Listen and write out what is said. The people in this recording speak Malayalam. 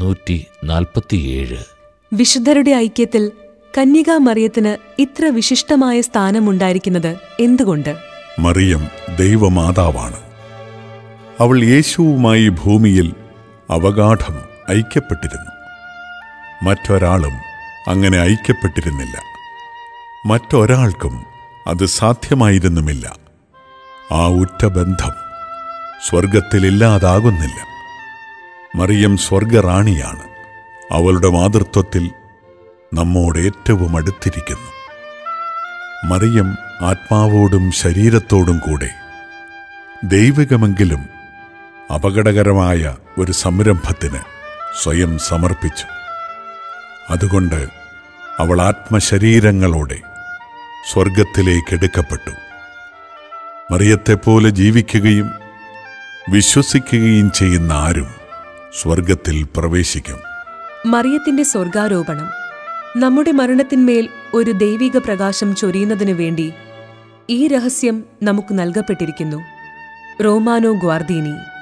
മുന്നൂറ്റി നാൽപ്പത്തിയേഴ് വിശുദ്ധരുടെ ഐക്യത്തിൽ കന്യകാ മറിയത്തിന് ഇത്ര വിശിഷ്ടമായ സ്ഥാനമുണ്ടായിരിക്കുന്നത് എന്തുകൊണ്ട് മറിയം ദൈവമാതാവാണ് അവൾ യേശുവുമായി ഭൂമിയിൽ അവഗാഠം ഐക്യപ്പെട്ടിരുന്നു മറ്റൊരാളും അങ്ങനെ ഐക്യപ്പെട്ടിരുന്നില്ല മറ്റൊരാൾക്കും അത് സാധ്യമായിരുന്നുമില്ല ആ ഉറ്റ ബന്ധം സ്വർഗത്തിലില്ലാതാകുന്നില്ല മറിയം സ്വർഗറാണിയാണ് അവളുടെ മാതൃത്വത്തിൽ നമ്മോട് ഏറ്റവും അടുത്തിരിക്കുന്നു മറിയം ആത്മാവോടും ശരീരത്തോടും കൂടെ ദൈവികമെങ്കിലും അപകടകരമായ ഒരു സംരംഭത്തിന് സ്വയം സമർപ്പിച്ചു അതുകൊണ്ട് അവൾ ആത്മശരീരങ്ങളോടെ സ്വർഗത്തിലേക്ക് എടുക്കപ്പെട്ടു മറിയത്തെപ്പോലെ ജീവിക്കുകയും വിശ്വസിക്കുകയും ചെയ്യുന്ന ആരും സ്വർഗത്തിൽ പ്രവേശിക്കും മറിയത്തിന്റെ സ്വർഗാരോപണം നമ്മുടെ മരണത്തിന്മേൽ ഒരു ദൈവിക പ്രകാശം ചൊരിയുന്നതിനു വേണ്ടി ഈ രഹസ്യം നമുക്ക് നൽകപ്പെട്ടിരിക്കുന്നു റോമാനോ ഗ്വാർദീനി